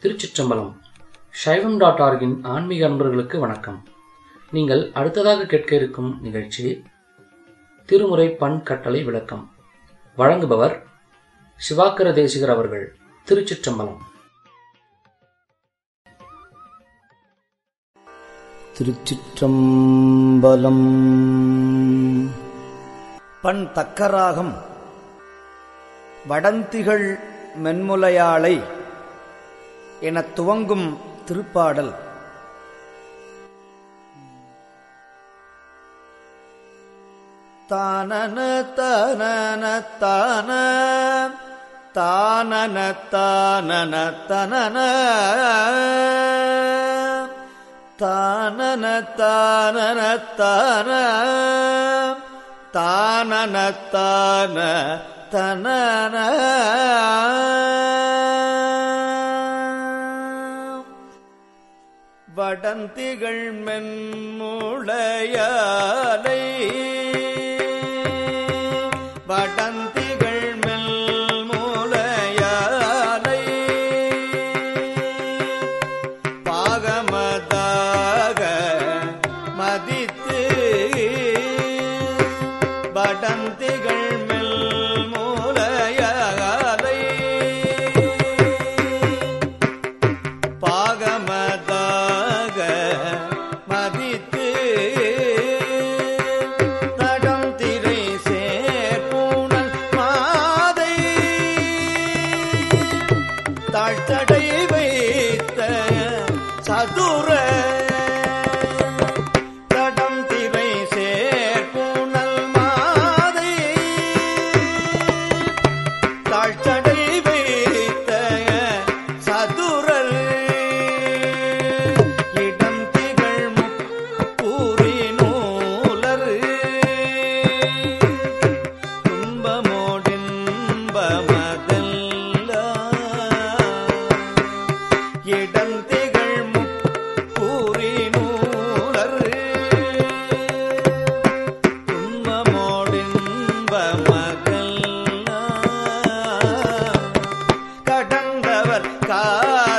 திருச்சிற்றம்பலம் சைவம் டாட் ஆர்கின் ஆன்மீக அன்பர்களுக்கு வணக்கம் நீங்கள் அடுத்ததாக கேட்க இருக்கும் நிகழ்ச்சி திருமுறை பண் கட்டளை விளக்கம் வழங்குபவர் சிவாக்கர தேசிகர் அவர்கள் திருச்சிற்றம்பலம் திருச்சிற்றம்பலம் பண் தக்கராகம் வடந்திகள் மென்முலையாளை எனத் துவங்கும் திருப்பாடல் தானன தனன தான தானன தானன தனன தானன தானன தான தானன தான தனன வடந்திகள் மென்முளையாலை வடந்திகள் மெல்முளையாலை பாகமதாக மதித்து வடந்திகள் மெல்முலையாலை பாகமதாக மதித்து தடம் திரை சேர்பூணல் மாதை தாழ்த்தடை வைத்த சதுர தடம் திரை சேர்பூணல் மாதை தாழ்த்தடை வைத்த சதுரல் இடம் திகழ் முக்கூறி நூலர் துன்பமோடின்பமதல்ல இடந்திகள் முக்கூறி நூலர் துன்பமோடின்பமதல்ல கடந்தவர் காலமெல்லாம்